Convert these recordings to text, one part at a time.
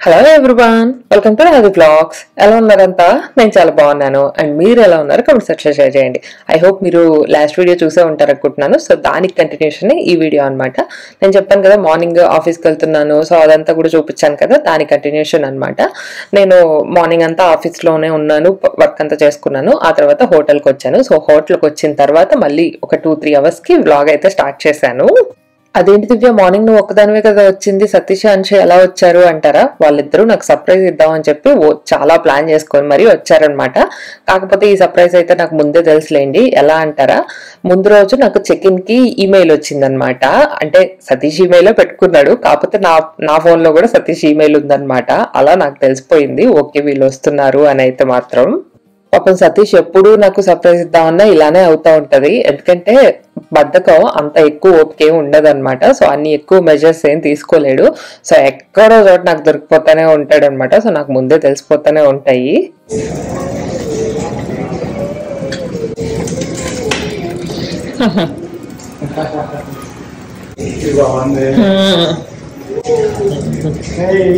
Hello everyone welcome to అది blogs ఎలా ఉన్నారంతా నేను చాలా బాగున్నాను అండ్ మీరు ఎలా ఉన్నారు కమెంట్ సెక్షన్ షేర్ చేయండి ఐ హోప్ మీరు లాస్ట్ వీడియో చూసే ఉంటారు అనుకుంటున్నాను సో దానికి కంటిన్యూషన్ ఈ వీడియో అన్నమాట నేను చెప్పాను కదా మార్నింగ్ ఆఫీస్కి వెళ్తున్నాను సో అదంతా కూడా చూపించాను కదా దాని కంటిన్యూషన్ అన్నమాట నేను మార్నింగ్ అంతా ఆఫీస్లోనే ఉన్నాను వర్క్ అంతా చేసుకున్నాను ఆ తర్వాత హోటల్కి వచ్చాను సో హోటల్కి వచ్చిన తర్వాత మళ్ళీ ఒక టూ త్రీ అవర్స్కి వ్లాగ్ అయితే స్టార్ట్ చేశాను అదేంటి దివ్య మార్నింగ్ నువ్వు ఒక్కదానివే కదా వచ్చింది సతీష్ అంశ ఎలా వచ్చారు అంటారా వాళ్ళిద్దరూ నాకు సర్ప్రైజ్ ఇద్దామని చెప్పి ఓ- చాలా ప్లాన్ చేసుకొని మరీ వచ్చారనమాట కాకపోతే ఈ సర్ప్రైజ్ అయితే నాకు ముందే తెలుసులేండి ఎలా అంటారా ముందు రోజు నాకు చెక్ ఇన్ కి ఈమెయిల్ వచ్చిందనమాట అంటే సతీష్ ఈమెయిల్ పెట్టుకున్నాడు కాకపోతే నా నా ఫోన్ లో కూడా సతీష్ ఈమెయిల్ ఉందన్నమాట అలా నాకు తెలిసిపోయింది ఓకే వీళ్ళు వస్తున్నారు అని అయితే మాత్రం పాపం సతీష్ ఎప్పుడు నాకు సర్ప్రైజ్ ఇద్దామన్నా ఇలానే అవుతా ఉంటది ఎందుకంటే బద్ధకం అంత ఎక్కువ ఓపిక ఏమి ఉండదు అనమాట సో అన్ని ఎక్కువ మెజర్స్ ఏం తీసుకోలేడు సో ఎక్కడో చోట నాకు దొరికిపోతానే ఉంటాడు అనమాట సో నాకు ముందే తెలిసిపోతానే ఉంటాయి ఇది బాగుంది Hey.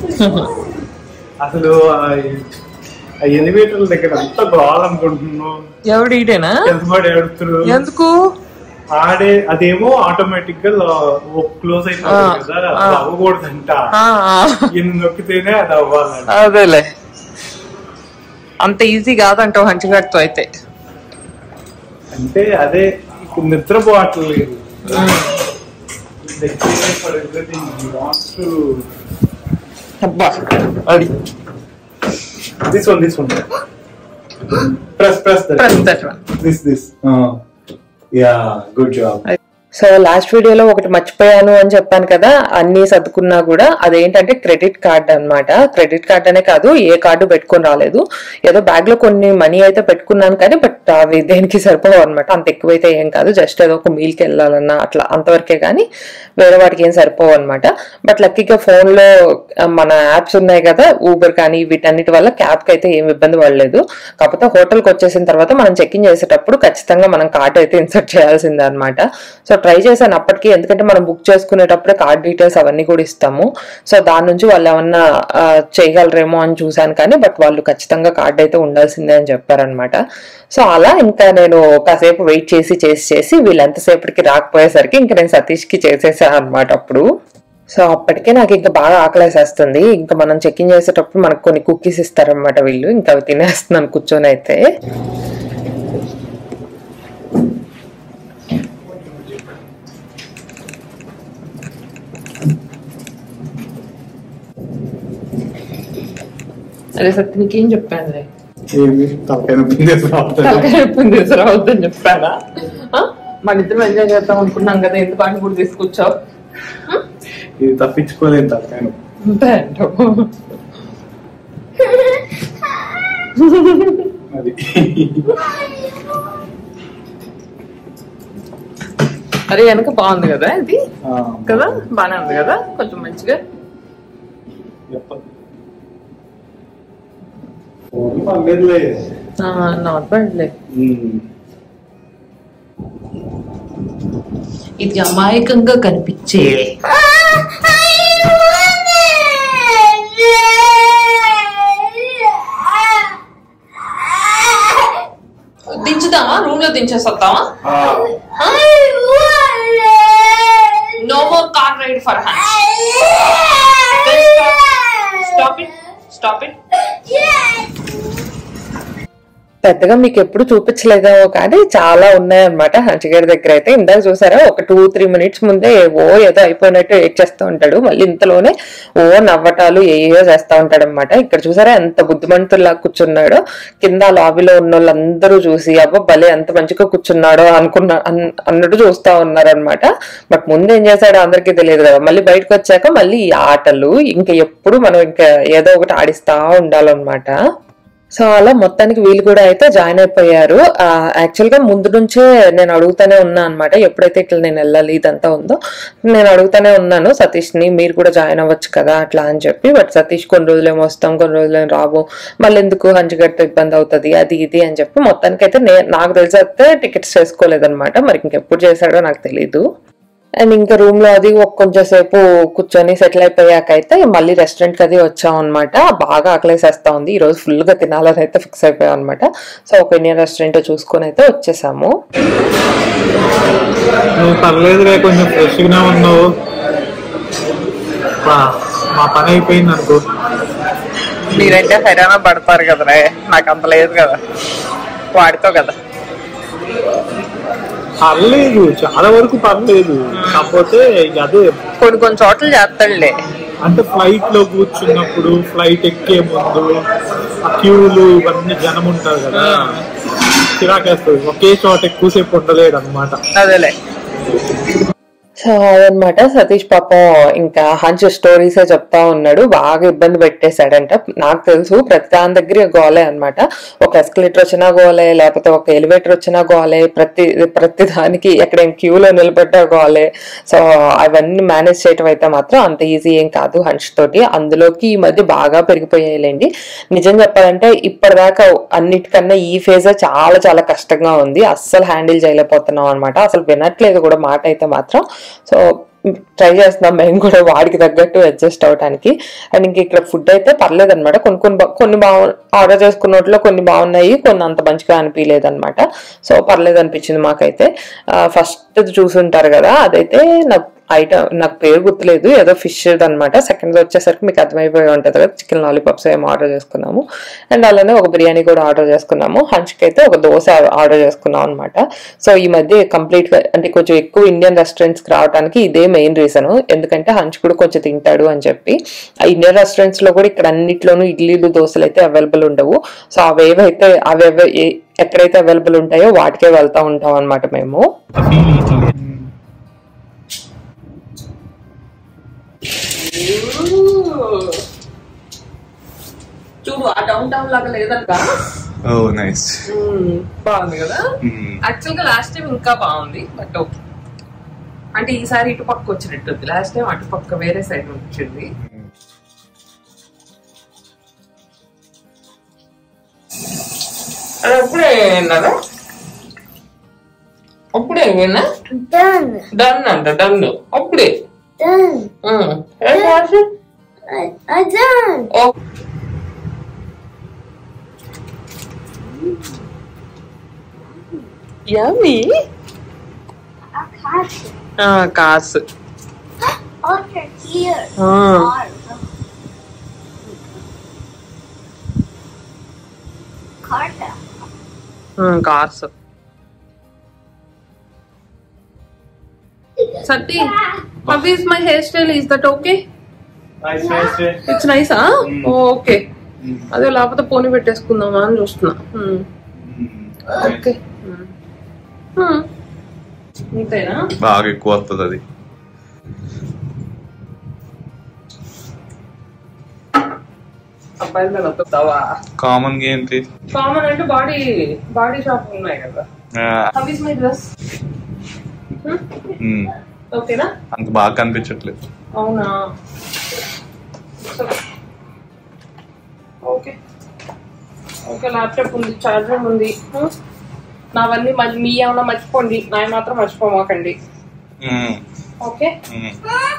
అసలు ఆ ఎలివేటర్ల దగ్గర అంత బాగాలనుకుంటున్నావు ఎవడు ఈడేనా ఎంత పడి ఆడుతున్నారు ఎందుకు ఆడే అదేమో ఆటోమేటిక్ గా క్లోజ్ అయిపోతుంది కదా అది అవ్వకూడదంట ఎన్ని నొక్కితేనే అది అవ్వాలంట అదేలే అంత ఈజీ కాదంటావు హంచిగాడితో అయితే అంటే అదే ఇప్పుడు నిద్రపోవట్లేదు అబ్బా అది this one this one press press ప్రస్తుతం this this yeah good job so last వీడియోలో ఒకటి మర్చిపోయాను అని చెప్పాను కదా అన్ని సర్దుకున్నా కూడా అదేంటంటే క్రెడిట్ కార్డ్ అన్నమాట క్రెడిట్ కార్డ్ అనే కాదు ఏ కార్డు పెట్టుకొని రాలేదు ఏదో బ్యాగ్ లో కొన్ని మనీ అయితే పెట్టుకున్నాను కానీ బట్ అవి దేనికి సరిపోవు అనమాట అంత ఎక్కువైతే ఏం కాదు జస్ట్ ఏదో ఒక మీల్కి వెళ్ళాలన్నా అట్లా అంతవరకే కానీ వేరే వాటికి ఏం సరిపోవు అనమాట బట్ లక్కీగా ఫోన్ లో ఆ, మన యాప్స్ ఉన్నాయి కదా ఊబర్ కానీ వీటన్నిటి వల్ల క్యాబ్ కి అయితే ఏం ఇబ్బంది పడలేదు కాకపోతే హోటల్కి వచ్చేసిన తర్వాత మనం చెక్ ఇన్ చేసేటప్పుడు ఖచ్చితంగా మనం కార్డ్ అయితే ఇన్సర్ట్ చేయాల్సిందే అనమాట సో ట్రై చేశాను అప్పటికి ఎందుకంటే మనం బుక్ చేసుకునేటప్పుడే కార్డ్ డీటెయిల్స్ అవన్నీ కూడా ఇస్తాము సో దాని నుంచి వాళ్ళు ఏమన్నా ఆ, చేయగలరేమో అని చూశాను కానీ బట్ వాళ్ళు ఖచ్చితంగా కార్డ్ అయితే ఉండాల్సిందే అని చెప్పారనమాట సో అలా ఇంకా నేను కాసేపు వెయిట్ చేసి చేసి చేసి వీళ్ళు ఎంతసేపటికి రాకపోయేసరికి ఇంకా నేను సతీష్కి చేసేసాను అనమాట అప్పుడు సో అప్పటికే నాకు ఇంకా బాగా ఆకలేసేస్తుంది ఇంకా మనం చెక్ ఇన్ చేసేటప్పుడు మనకు కొన్ని కుక్కీస్ ఇస్తారనమాట వీళ్ళు ఇంకా అవి తినేస్తున్నాను కూర్చొని అయితే అదే సత్య నీకేం చెప్పాను ఏమి తలకాయ నొప్పి తీసుకురావట్లేదు. తలకాయ నొప్పి తీసుకురావద్దని చెప్పానా ఆ? మన ఇద్దరం ఎంజాయ్ చేద్దాం అనుకున్నాం కదా ఎందుకు అని కూడా తీసుకొచ్చావు ఇది తప్పించుకోలేదు తలకాయ నొప్పి అంతే అంటావు అది అరే వెనక బాగుంది కదా ఇది ఆ, కదా బానే ఉంది కదా కొంచెం మంచిగా చెప్పదు. ఫోన్ పర్లేదులే నాట్ బ్యాడ్లే ఉమ్. ఇది అమాయకంగా కనిపించే దించుదామా రూమ్ లో దించేసొద్దామా ఆ, no more car ride for stop it stop it పెద్దగా మీకు ఎప్పుడు చూపించలేదేమో కానీ చాలా ఉన్నాయన్నమాట హంచిగడి దగ్గర అయితే ఇందాక చూసారా ఒక టూ త్రీ మినిట్స్ ముందే ఓ ఏదో అయిపోయినట్టు ఏడ్ చేస్తూ ఉంటాడు మళ్ళీ ఇంతలోనే ఓ నవ్వటాలు ఏయో చేస్తూ ఉంటాడు అనమాట ఇక్కడ చూసారా ఎంత బుద్ధిమంతుల్లా కూర్చున్నాడో కింద లాబీలో ఉన్న వాళ్ళందరూ చూసి అబ్బా భలే ఎంత మంచిగా కూర్చున్నాడో అనుకున్న అన్- అన్నట్టు చూస్తా ఉన్నారనమాట బట్ ముందు ఏం చేశాడో అందరికీ తెలియదు కదా మళ్ళీ బయటకు వచ్చాక మళ్ళీ ఈ ఆటలు ఇంకా ఎప్పుడు మనం ఇంకా ఏదో ఒకటి ఆడిస్తా ఉండాలన్నమాట సో అలా మొత్తానికి వీళ్ళు కూడా అయితే జాయిన్ అయిపోయారు యాక్చువల్ గా ముందు నుంచే నేను అడుగుతానే ఉన్నా అనమాట ఎప్పుడైతే ఇట్లా నేను వెళ్ళాలి ఇదంతా ఉందో నేను అడుగుతానే ఉన్నాను సతీష్ ని మీరు కూడా జాయిన్ అవ్వచ్చు కదా అట్లా అని చెప్పి బట్ సతీష్ కొన్ని రోజులేమో వస్తాం కొన్ని రోజులేమో రావు మళ్ళీ ఎందుకు హంచిగడితో ఇబ్బంది అవుతుంది అది ఇది అని చెప్పి మొత్తానికి అయితే నే నాకు తెలిసి అయితే టికెట్స్ చేసుకోలేదన్నమాట మరి ఇంకెప్పుడు చేశాడో నాకు తెలియదు అండ్ ఇంకా రూమ్ లో అది ఒక కొంచెం సేపు కూర్చొని సెటిల్ అయిపోయాక అయితే మళ్ళీ రెస్టారెంట్ కి అది వచ్చాం అనమాట బాగా ఆకలేసేస్తా ఉంది ఈ రోజు ఫుల్ గా తినాలని అయితే ఫిక్స్ అయిపోయాం అనమాట సో ఒక ఇండియన్ రెస్టారెంట్ చూసుకొని అయితే వచ్చేసాము నువ్వు పర్లేదులే కొంచెం ఫ్రెష్ గా ఉన్నావు బా, మా పని అయిపోయింది అనుకో మీరంటే హైరానా పడతారు కదరా నాకు అంత లేదు కదా వాడితో కదా పర్లేదు చాలా వరకు పర్లేదు కాకపోతే ఇక అదే కొన్ని కొన్ని చోట్ల చేస్తాడులే అంటే ఫ్లైట్ లో కూర్చున్నప్పుడు ఫ్లైట్ ఎక్కే ముందు ఆ క్యూలు ఇవన్నీ జనం ఉంటారు కదా చిరాకేస్తుంది ఒకే చోట ఎక్కువసేపు ఉండలేడు అనమాట అదేలే సో అదనమాట సతీష్ పాపం ఇంకా హంచ్ స్టోరీసే చెప్తా ఉన్నాడు బాగా ఇబ్బంది పెట్టేశాడంట నాకు తెలుసు ప్రతి దాని దగ్గర గోలే అన్నమాట ఒక ఎస్కలేటర్ వచ్చినా గోలే లేకపోతే ఒక ఎలివేటర్ వచ్చినా గోలే ప్రతి ప్రతి దానికి ఎక్కడ క్యూలో నిలబడ్డా గోలే సో అవన్నీ మేనేజ్ చేయటం అయితే మాత్రం అంత ఈజీ ఏం కాదు హంచ్ తోటి అందులోకి ఈ మధ్య బాగా పెరిగిపోయాయిలేండి నిజం చెప్పాలంటే ఇప్పటిదాకా అన్నిటికన్నా ఈ ఫేజ్ చాలా చాలా కష్టంగా ఉంది అస్సలు హ్యాండిల్ చేయలేకపోతున్నాం అనమాట అసలు వినట్లేదు కూడా మాట అయితే మాత్రం సో ట్రై చేస్తున్నాం మేము కూడా వాడికి తగ్గట్టు అడ్జస్ట్ అవడానికి అండ్ ఇంక ఇక్కడ ఫుడ్ అయితే పర్లేదు అనమాట కొన్ని కొన్ని బా- కొన్ని బాగు ఆర్డర్ చేసుకున్నట్లో కొన్ని బాగున్నాయి కొన్ని అంత మంచిగా అనిపించలేదు అనమాట సో పర్లేదు అనిపించింది మాకైతే ఫస్ట్ చూసుంటారు కదా అదైతే నాకు ఐటమ్ నాకు పేరు గుర్తులేదు ఏదో ఫిష్ అనమాట సెకండ్ వచ్చేసరికి మీకు అర్థమైపోయి ఉంటుంది కదా చికెన్ లాలీపాప్స్ ఏమో ఆర్డర్ చేసుకున్నాము అండ్ అలానే ఒక బిర్యానీ కూడా ఆర్డర్ చేసుకున్నాము హంచ్కి అయితే ఒక దోశ ఆర్డర్ చేసుకున్నాం అనమాట సో ఈ మధ్య కంప్లీట్ గా అంటే కొంచెం ఎక్కువ ఇండియన్ రెస్టారెంట్స్ కి రావడానికి ఇదే మెయిన్ రీజన్ ఎందుకంటే హంచ్ కూడా కొంచెం తింటాడు అని చెప్పి ఆ ఇండియన్ రెస్టారెంట్స్ లో కూడా ఇక్కడ అన్నిట్లోనూ ఇడ్లీలు దోశలు అయితే అవైలబుల్ ఉండవు సో అవేవైతే అవేవే ఏ- ఎక్కడైతే అవైలబుల్ ఉంటాయో వాటికే వెళ్తా ఉంటాం అనమాట మేము చూడు ఆ డౌన్ టౌన్ లాగా లేదంట Oh, nice. బాగుంది కదా Mm. యాక్చువల్ గా లాస్ట్ టైం ఇంకా బాగుంది బట్ ఓకే అంటే ఈసారి ఇటు పక్క వచ్చినట్టుంది లాస్ట్ టైం అటు పక్క వేరే సైడ్ వచ్చింది అది అప్పుడే విన్నారా అప్పుడే విన్నా Done. డన్ అంట డన్ అప్పుడే Done. ఉమ్. ఏం కావాలి? I, I done. Oh yummy I got it. కాసు Over here. Ah. Or- Carta. కార్స్ సత్తి how is my hairstyle is that okay it's నైసా ఓకే అదే లేకపోతే పోనీ పెట్టేసుకుందామా అని చూస్తున్నా ఓకే అంతేనా బాగా ఎక్కువ వస్తుంది అది అబ్బాయిల మీద వస్తుందావా కామన్ గా ఏంటి కామన్ అంటే బాడీ బాడీ షాప్ ఉన్నాయి కదా ఆ, how is my dress um, ఓకేనా అంత బాగా కనిపించట్లేదు అవునా సరే. ఓకే ఓకే ల్యాప్టాప్ ఉంది ఛార్జర్ ఉంది హ్మ్. నావన్నీ మళ్ళీ మీ ఏమన్నా మర్చిపోండి నావి మాత్రం మర్చిపోమాకండి ఉమ్, ఓకే ఉమ్.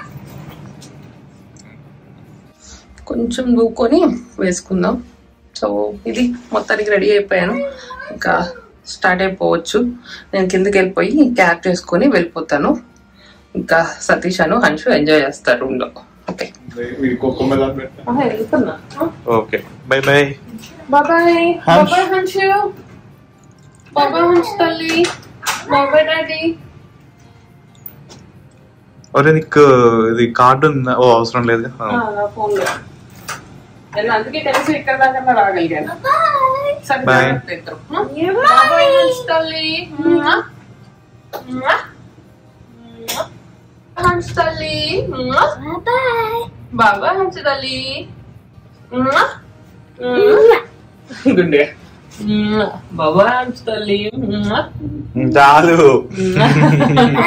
కొంచెం దూకొని వేసుకుందాం సో ఇది మొత్తానికి రెడీ అయిపోయాను ఇంకా స్టార్ట్ అయిపోవచ్చు నేను కిందకి వెళ్ళిపోయి క్యాబ్ చేసుకొని వెళ్ళిపోతాను ఇంకా సతీష్ అను హన్షు ఎంజాయ్ చేస్తారు రూమ్ లో ఓకే వెళ్తున్నా ఓకే బై బై బాబాయ్ హన్ష్. బాబాయ్ హన్షు బాబాయ్ హన్ష్ తల్లి బాబాయ్ డాడీ ఒరే నీకు ఇది కార్డు ఉందా ఓ అవసరం లేదు ఆ, నా ఫోన్ లో నేను అందుకే కలిసి ఇక్కడ దాకా రాగలిగాను Bye. సరే Bye. జాగ్రత్త ఇద్దరు. హ్మ్? You're బాబాయ్ right. హన్స్ తల్లి మ్వా. మ్వా. మ్వా. హన్స్ తల్లి మ్వా. Bye. బాబాయ్ హన్స్ తల్లి మ్వా. మ్వా. గుండె మ్వా. బాబాయ్ హన్స్ తల్లి మ్వా. చాలు మ్వా.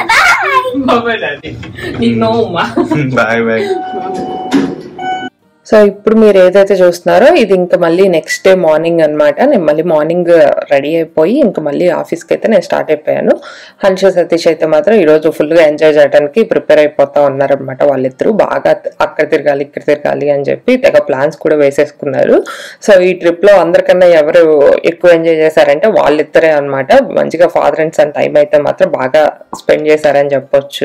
బాబాయ్ డాడీ నీకు నోమ్మా బాయ్ బాయ్ సో ఇప్పుడు మీరు ఏదైతే చూస్తున్నారో ఇది ఇంకా మళ్ళీ నెక్స్ట్ డే మార్నింగ్ అన్నమాట నేను మళ్ళీ మార్నింగ్ రెడీ అయిపోయి ఇంకా మళ్ళీ ఆఫీస్కి అయితే నేను స్టార్ట్ అయిపోయాను హన్ష సతీష్ అయితే మాత్రం ఈరోజు ఫుల్గా ఎంజాయ్ చేయడానికి ప్రిపేర్ అయిపోతా ఉన్నారనమాట వాళ్ళిద్దరూ బాగా అక్కడ తిరగాలి ఇక్కడ తిరగాలి అని చెప్పి తెగ ప్లాన్స్ కూడా వేసేసుకున్నారు సో ఈ ట్రిప్ లో అందరికన్నా ఎవరు ఎక్కువ ఎంజాయ్ చేశారంటే వాళ్ళిద్దరే అన్నమాట మంచిగా ఫాదర్ అండ్ సన్ టైం అయితే మాత్రం బాగా స్పెండ్ చేశారని చెప్పొచ్చు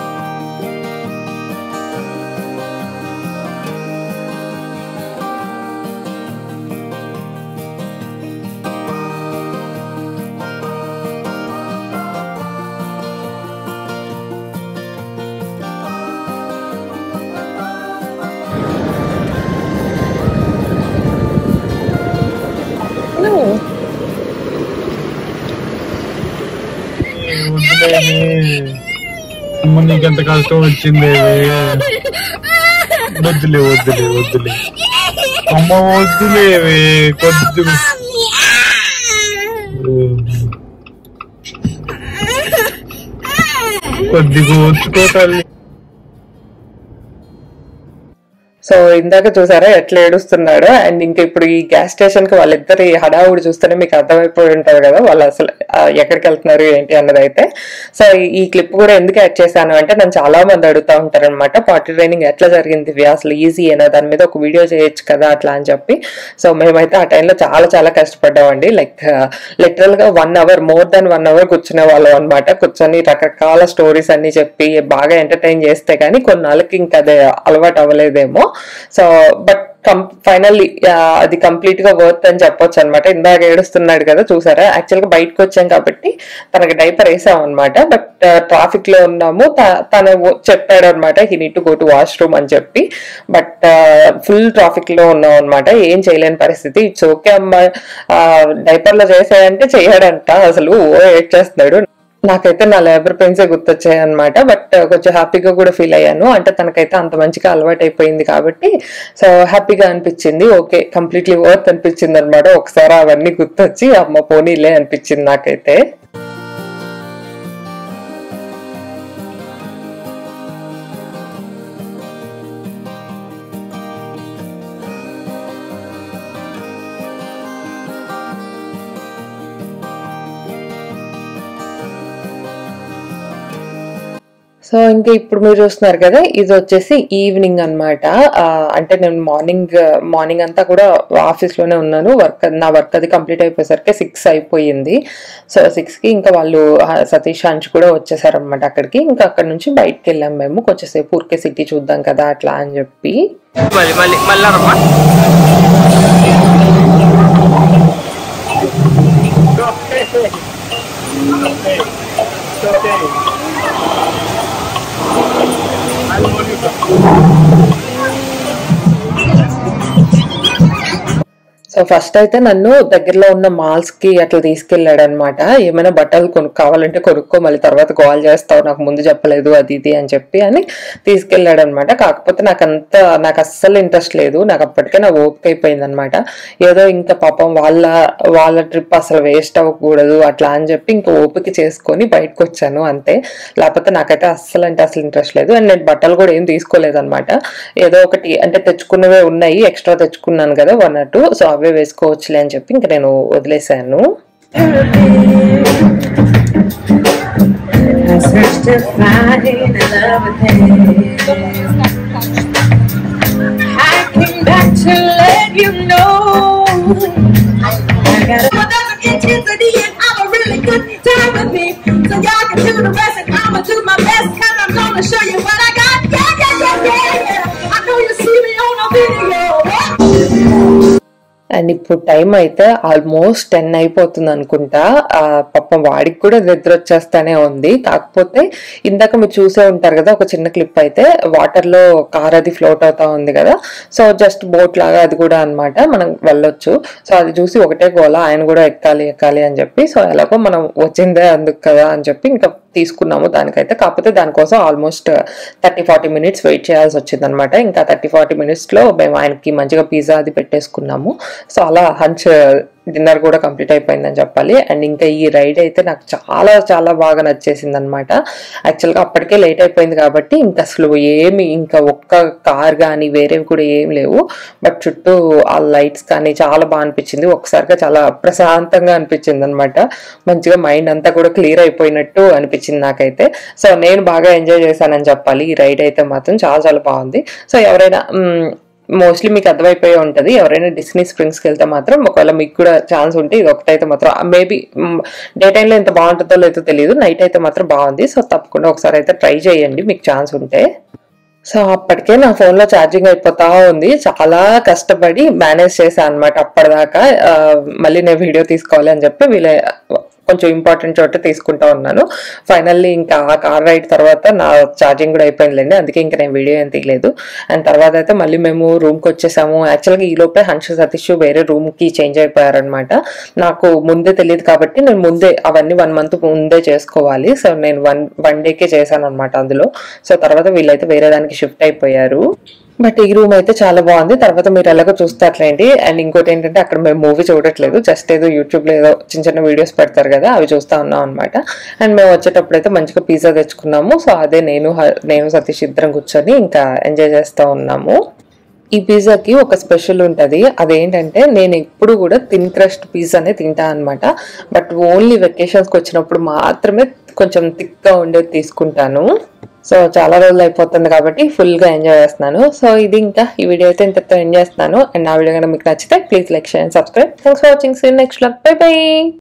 అమ్మ నీకెంత కష్టం వచ్చింది వద్దులే వద్దులే వద్దులే అమ్మ వద్దులేవే కొద్ది కొద్దిగా ఓర్చుకో తల్లి సో ఇందాక చూసారా ఎట్లా ఏడుస్తున్నాడో అండ్ ఇంకా ఇప్పుడు ఈ గ్యాస్ స్టేషన్ కి వాళ్ళిద్దరి హడావుడి చూస్తేనే మీకు అర్థమైపోయి ఉంటారు కదా వాళ్ళు అసలు ఆ, ఎక్కడికి వెళ్తున్నారు ఏంటి అన్నది అయితే సో ఈ- ఈ క్లిప్ కూడా ఎందుకు యాడ్ చేశాను అంటే నన్ను చాలా మంది అడుగుతా ఉంటారు అనమాట పార్టీ ట్రైనింగ్ ఎట్లా జరిగింది దివ్య అసలు ఈజీ అయినా దాని మీద ఒక వీడియో చేయొచ్చు కదా అట్లా అని చెప్పి సో మేమైతే ఆ టైంలో చాలా చాలా కష్టపడ్డామండి లైక్ లిటరల్ గా one hour more than one hour కూర్చునే వాళ్ళం అనమాట కూర్చొని రకరకాల స్టోరీస్ అన్ని చెప్పి బాగా ఎంటర్టైన్ చేస్తే కానీ కొన్నాళ్ళకి ఇంకా అదే అలవాటు అవ్వలేదేమో సో బట్ కం ఫైనల్లీ అది కంప్లీట్ గా వర్త్ అని చెప్పొచ్చు అనమాట ఇందాక ఏడుస్తున్నాడు కదా చూసారా యాక్చువల్ గా బయటకు వచ్చాం కాబట్టి తనకి డైపర్ వేసాం అనమాట బట్ ట్రాఫిక్ లో ఉన్నాము త- తను చెప్పాడు అనమాట he need to go to washroom అని చెప్పి బట్ ఫుల్ ట్రాఫిక్ లో ఉన్నాం అనమాట ఏం చేయలేని పరిస్థితి ఇట్స్ ఓకే అమ్మా డైపర్ లో చేసాయంటే చేయడంట అసలు ఓ ఏడ్ చేస్తున్నాడు నాకైతే నా లేబర్ పెయిన్స్ గుర్తొచ్చాయి అనమాట బట్ కొంచెం హ్యాపీగా కూడా ఫీల్ అయ్యాను అంటే తనకైతే అంత మంచిగా అలవాటు అయిపోయింది కాబట్టి సో హ్యాపీగా అనిపించింది ఓకే కంప్లీట్లీ వర్త్ అనిపించింది అనమాట ఒకసారి అవన్నీ గుర్తొచ్చి అమ్మ పోనీలే అనిపించింది నాకైతే సో ఇంకా ఇప్పుడు మీరు చూస్తున్నారు కదా ఇది వచ్చేసి ఈవినింగ్ అనమాట అంటే నేను మార్నింగ్ మార్నింగ్ అంతా కూడా ఆఫీస్ లోనే ఉన్నాను వర్క్ నా వర్క్ అది కంప్లీట్ అయిపోయేసరికి సిక్స్ అయిపోయింది సో సిక్స్ కి ఇంకా వాళ్ళు ఆ, సతీష్ అంచ్ కూడా వచ్చేసారనమాట అక్కడికి ఇంకా అక్కడ నుంచి బయటకు వెళ్ళాం మేము కొంచెంసేపు ఊరికే సిటీ చూద్దాం కదా అట్లా అని చెప్పి మళ్ళీ మళ్ళీ మళ్ళీ రమ్మా సో ఫస్ట్ అయితే నన్ను దగ్గరలో ఉన్న మాల్స్ కి అట్లా తీసుకెళ్ళాడు అనమాట ఏమైనా బట్టలు కొను కావాలంటే కొనుక్కో మళ్ళీ తర్వాత కాల్ చేస్తావు నాకు ముందు చెప్పలేదు అది ఇది అని చెప్పి అని తీసుకెళ్ళాడు అనమాట కాకపోతే నాకు అంత నాకు అస్సలు ఇంట్రెస్ట్ లేదు నాకు అప్పటికే నా ఓపిక అయిపోయింది అనమాట ఏదో ఇంకా పాపం వాళ్ళ వాళ్ళ ట్రిప్ అసలు వేస్ట్ అవ్వకూడదు అట్లా అని చెప్పి ఇంకా ఓపిక చేసుకొని బయటకు వచ్చాను అంతే లేకపోతే నాకైతే అస్సలు అంటే అసలు ఇంట్రెస్ట్ లేదు అండ్ నేను బట్టలు కూడా ఏం తీసుకోలేదు అనమాట ఏదో ఒకటి అంటే తెచ్చుకున్నవే ఉన్నాయి ఎక్స్ట్రా తెచ్చుకున్నాను కదా వన్ ఆర్ టూ సో అవే వేసుకోవచ్చులే అని చెప్పి ఇంకా నేను వదిలేశాను I search to find another day. I came back to let you know. I got a intensity and I'm a really good time with me. So y'all can do the rest and I'ma do my best cause I'm gonna show you what I got. Yeah, yeah, yeah, yeah, yeah. I know you see me on a video. And ఇప్పుడు time అయితే almost ten అయిపోతుంది అనుకుంటా ఆ పాపం వాడికి కూడా నిద్ర వచ్చేస్తానే ఉంది కాకపోతే ఇందాక మీరు చూసే ఉంటారు కదా ఒక చిన్న క్లిప్ అయితే వాటర్ లో కార్ అది ఫ్లోట్ అవుతా ఉంది కదా సో జస్ట్ బోట్ లాగా అది కూడా అన్నమాట మనం వెళ్ళొచ్చు సో అది చూసి ఒకటే గోల ఆయన కూడా ఎక్కాలి ఎక్కాలి అని చెప్పి సో ఎలాగో మనం వచ్చిందే అందుకు కదా అని చెప్పి ఇంకా తీసుకున్నాము దానికైతే కాకపోతే దానికోసం almost thirty forty minutes wait చేయాల్సి వచ్చింది అనమాట ఇంకా థర్టీ ఫార్టీ మినిట్స్ లో మేము ఆయనకి మంచిగా పిజ్జా అది పెట్టేసుకున్నాము సో అలా హంచ్ డిన్నర్ కూడా కంప్లీట్ అయిపోయిందని చెప్పాలి అండ్ ఇంకా ఈ రైడ్ అయితే నాకు చాలా చాలా బాగా నచ్చేసింది అనమాట యాక్చువల్గా అప్పటికే లేట్ అయిపోయింది కాబట్టి ఇంకా అసలు ఏమి ఇంకా ఒక్క కార్ కానీ వేరేవి కూడా ఏం లేవు బట్ చుట్టూ ఆ లైట్స్ కానీ చాలా బాగా అనిపించింది ఒకసారిగా చాలా ప్రశాంతంగా అనిపించింది అనమాట మంచిగా మైండ్ అంతా కూడా క్లియర్ అయిపోయినట్టు అనిపించింది నాకైతే సో నేను బాగా ఎంజాయ్ చేశానని చెప్పాలి ఈ రైడ్ అయితే మాత్రం చాలా చాలా బాగుంది సో ఎవరైనా మ్, మోస్ట్లీ మీకు అర్థమైపోయి ఉంటుంది ఎవరైనా డిస్నీ స్ప్రింగ్స్కి వెళ్తే మాత్రం ఒకవేళ మీకు కూడా ఛాన్స్ ఉంటే ఇది ఒకటైతే మాత్రం మేబీ డే టైంలో ఎంత బాగుంటుందో లేదో తెలియదు నైట్ అయితే మాత్రం బాగుంది సో తప్పకుండా ఒకసారి అయితే ట్రై చేయండి మీకు ఛాన్స్ ఉంటే సో అప్పటికే నా ఫోన్లో ఛార్జింగ్ అయిపోతా ఉంది చాలా కష్టపడి మేనేజ్ చేశాను అనమాట అప్పటిదాకా ఆ, మళ్ళీ నేను వీడియో తీసుకోవాలి అని చెప్పి వీళ్ళ కొంచెం ఇంపార్టెంట్ చోట తీసుకుంటా ఉన్నాను ఫైనల్లీ ఇంకా ఆ కార్ రైడ్ తర్వాత నా ఛార్జింగ్ కూడా అయిపోయిందిలేండి అందుకే ఇంకా నేను వీడియో ఏం తీయలేదు అండ్ తర్వాత అయితే మళ్ళీ మేము రూమ్కి వచ్చేసాము యాక్చువల్గా ఈ లోపే హంష సతీష్ వేరే రూమ్కి చేంజ్ అయిపోయారనమాట నాకు ముందే తెలియదు కాబట్టి నేను ముందే అవన్నీ వన్ మంత్ ముందే చేసుకోవాలి సో నేను వన్ వన్ డేకే చేశాను అనమాట అందులో సో తర్వాత వీళ్ళైతే వేరే దానికి షిఫ్ట్ అయిపోయారు బట్ ఈ రూమ్ అయితే చాలా బాగుంది తర్వాత మీరు ఎలాగో చూస్తారులేండి అండ్ ఇంకోటి ఏంటంటే అక్కడ మేము మూవీ చూడట్లేదు జస్ట్ ఏదో యూట్యూబ్ లో ఏదో చిన్న చిన్న వీడియోస్ పెడతారు కదా అవి చూస్తా ఉన్నాం అనమాట అండ్ మేము వచ్చేటప్పుడు అయితే మంచిగా పిజ్జా తెచ్చుకున్నాము సో అదే నేను హ- నేను సతీష్ ఇద్దరం కూర్చొని ఇంకా ఎంజాయ్ చేస్తూ ఉన్నాము ఈ పిజ్జాకి ఒక స్పెషల్ ఉంటుంది అదేంటంటే నేను ఎప్పుడు కూడా థిన్ క్రస్ట్ పిజ్జానే తింటా అనమాట బట్ ఓన్లీ వెకేషన్స్కి వచ్చినప్పుడు మాత్రమే కొంచెం థిక్గా ఉండేది తీసుకుంటాను సో చాలా రోజులు అయిపోతుంది కాబట్టి ఫుల్గా ఎంజాయ్ చేస్తున్నాను సో ఇది ఇంకా ఈ వీడియో అయితే ఇంతతో ఎంజాయ్ చేస్తున్నాను అండ్ నా వీడియో కనుక మీకు నచ్చితే please like share and subscribe thanks for watching see next bye by